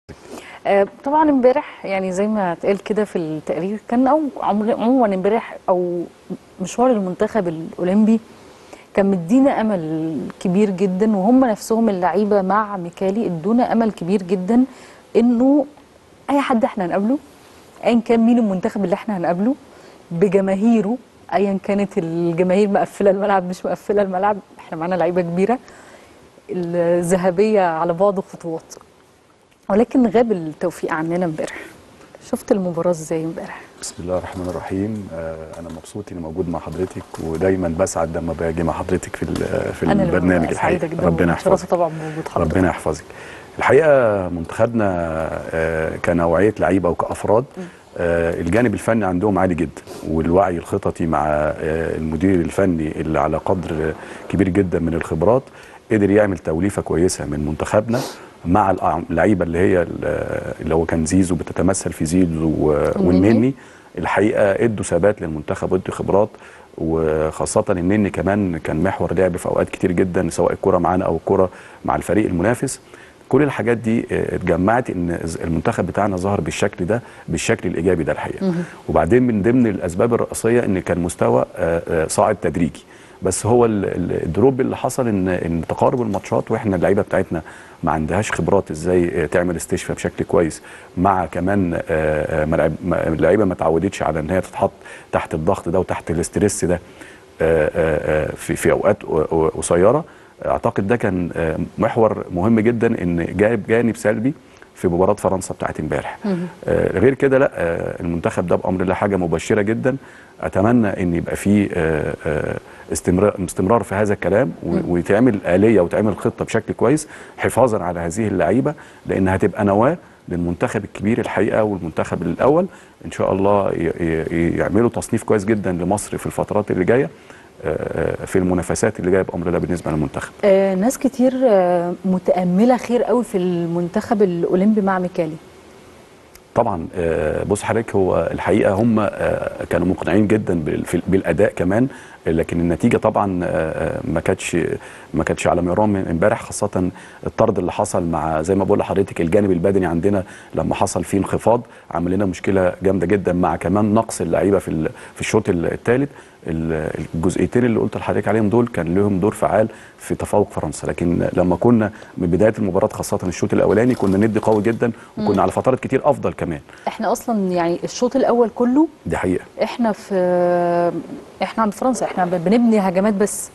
آه، طبعا امبارح يعني زي ما اتقال كده في التقرير كان او عمر- عموما امبارح او مشوار المنتخب الاولمبي كان مدينا امل كبير جدا وهم نفسهم اللعيبه مع ميكالي ادونا امل كبير جدا انه اي حد احنا هنقابله ايا كان مين المنتخب اللي احنا هنقابله بجماهيره ايا كانت الجماهير مقفله الملعب مش مقفله الملعب احنا معانا لعيبه كبيره الذهبيه على بعض خطوات ولكن غاب التوفيق عننا امبارح شفت المباراه ازاي امبارح بسم الله الرحمن الرحيم آه، انا مبسوط اني موجود مع حضرتك ودايما بسعد لما باجي مع حضرتك في ال- في انا اللي البرنامج ببقى سعيده الحقيقه جدا ربنا ومتشرفة يحفظك طبعا بوجود حضرتك ربنا يحفظك الحقيقه منتخبنا آه، كنوعيه لعيبه وكافراد آه، الجانب الفني عندهم عالي جدا والوعي الخططي مع آه، المدير الفني اللي على قدر كبير جدا من الخبرات قدر يعمل توليفه كويسه من منتخبنا مع الأع- اللعيبه اللي هي ال- اللي هو كان زيزو بتتمثل في زيزو و- والنني الحقيقه ادوا ثبات للمنتخب وادوا خبرات وخاصه النني كمان كان محور لعب في اوقات كتير جدا سواء الكره معانا او الكره مع الفريق المنافس كل الحاجات دي آه، اتجمعت ان المنتخب بتاعنا ظهر بالشكل ده بالشكل الايجابي ده الحقيقه وبعدين من ضمن الاسباب الرئيسيه ان كان مستوى آه، آه، صاعد تدريجي بس هو ال- ال- الدروب اللي حصل ان ان تقارب الماتشات واحنا اللعيبه بتاعتنا ما عندهاش خبرات ازاي آه، تعمل استشفاء بشكل كويس مع كمان آه، آه، ما لعب- ما- اللعيبه ما تعودتش على ان هي تتحط تحت الضغط ده وتحت الاسترس ده آه، آه، آه، في في اوقات قو- قو- قصيره اعتقد ده كان آه، محور مهم جدا ان جايب جانب سلبي في مباراه فرنسا بتاعت امبارح آه، غير كده لا آه، المنتخب ده بامر الله حاجه مبشره جدا اتمنى ان يبقى فيه آه، آه، استمرار استمرار في هذا الكلام و- ويتعمل اليه وتعمل خطه بشكل كويس حفاظا على هذه اللعيبه لان هتبقى نواه للمنتخب الكبير الحقيقه والمنتخب الاول ان شاء الله ي- ي- يعملوا تصنيف كويس جدا لمصر في الفترات اللي جايه آه، في المنافسات اللي جايه بامر الله بالنسبه للمنتخب آه ناس كتير آه متامله خير قوي في المنتخب الاولمبي مع ميكالي طبعا آه، بص حضرتك هو الحقيقه هم آه، كانوا مقنعين جدا بال- في- بالاداء كمان لكن النتيجه طبعا آه، آه، ما كانتش ما كانتش على مرام من امبارح خاصه الطرد اللي حصل مع زي ما بقول لحضرتك الجانب البدني عندنا لما حصل فيه انخفاض عمل لنا مشكله جامده جدا مع كمان نقص اللعيبه في ال- في الشوط الثالث الجزئيتين اللي قلت لحضرتك عليهم دول كان لهم دور فعال في تفوق فرنسا لكن لما كنا من بدايه المباراه خاصه الشوط الاولاني كنا ندي قوي جدا وكنا على فترات كتير افضل كمان احنا اصلا يعني الشوط الاول كله دي حقيقه احنا في احنا عند فرنسا احنا بنبني هجمات بس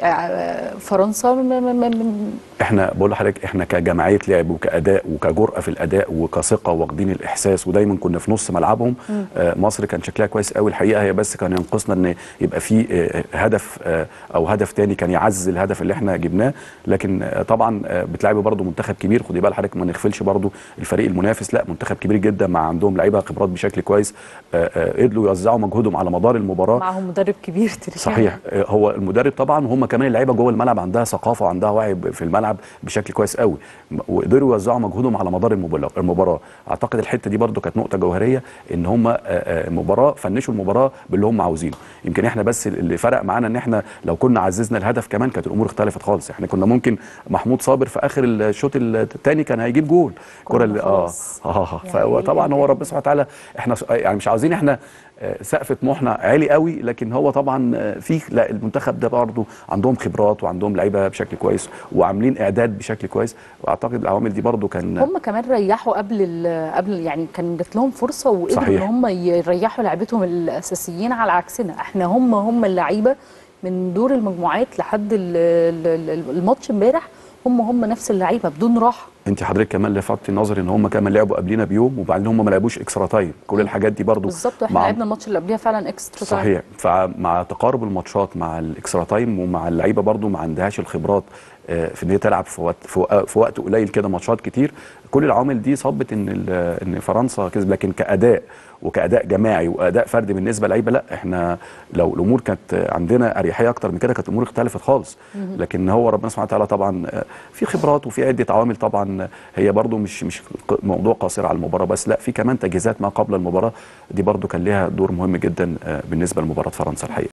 آه، فرنسا م- م- م- م- احنا بقول لحضرتك احنا كجماعيه لعب وكاداء وكجرأه في الاداء وكثقه واخدين الاحساس ودايما كنا في نص ملعبهم آه مصر كان شكلها كويس قوي الحقيقه هي بس كان ينقصنا ان يبقى في آه هدف آه او هدف تاني كان يعزز الهدف اللي احنا جبناه لكن آه طبعا آه بتلعبي برضو منتخب كبير خدي بال حضرتك ما نغفلش برضو الفريق المنافس لا منتخب كبير جدا مع عندهم لعيبه خبرات بشكل كويس آه آه قدروا يوزعوا مجهودهم على مدار المباراه معهم مدرب كبير تركيا صحيح آه، هو المدرب طبعا وهم كمان اللعيبه جوه الملعب عندها ثقافه وعندها وعي ب- في الملعب بشكل كويس قوي م- وقدروا يوزعوا مجهودهم على مدار المبلا- المباراه اعتقد الحته دي برضو كانت نقطه جوهريه ان هم آه، آه، المباراه فنشوا المباراه باللي هم عاوزينه يمكن احنا بس اللي فرق معانا ان احنا لو كنا عززنا الهدف كمان كانت الامور اختلفت خالص احنا كنا ممكن محمود صابر في اخر الشوط الثاني كان هيجيب جول الكره اللي اه خلاص. اه يعني فهو طبعا هو ربنا سبحانه وتعالى احنا س- يعني مش عاوزين احنا آه، سقف طموحنا عالي قوي لكن هو طبعا آه، في لا المنتخب ده برضه عندهم خبرات وعندهم لعيبه بشكل كويس وعاملين اعداد بشكل كويس واعتقد العوامل دي برضه كان هم كمان ريحوا قبل ال- قبل يعني كان جات لهم فرصه وقدروا ان صحيح. هم يريحوا لعيبتهم الاساسيين على عكسنا احنا هم هم اللعيبه من دور المجموعات لحد ال- ال- ال- الماتش امبارح هم هم نفس اللعيبه بدون راحه انت حضرتك كمان لفتت نظري ان هم كمان لعبوا قبلينا بيوم وبعدين هم ما لعبوش اكسترا تايم كل الحاجات دي برضه بالظبط واحنا مع- لعبنا الماتش اللي قبلها فعلا اكسترا تايم. صحيح فمع تقارب الماتشات مع الاكسترا تايم ومع اللعيبه برضو ما عندهاش الخبرات آه، في ان هي تلعب في وقت في وق- في وقت قليل كده ماتشات كتير كل العوامل دي صبت ان ال- ان فرنسا كسب لكن كاداء وكاداء جماعي واداء فردي بالنسبه للعيبه لا احنا لو الامور كانت عندنا اريحيه اكتر من كده كانت الامور اختلفت خالص لكن هو ربنا سبحانه وتعالى طبعا آه، في خبرات وفي عده عوامل طبعا هي برضو مش مش ق- موضوع قاصر على المباراه بس لا في كمان تجهيزات ما قبل المباراه دي برضو كان لها دور مهم جدا آه، بالنسبه لمباراه فرنسا الحقيقه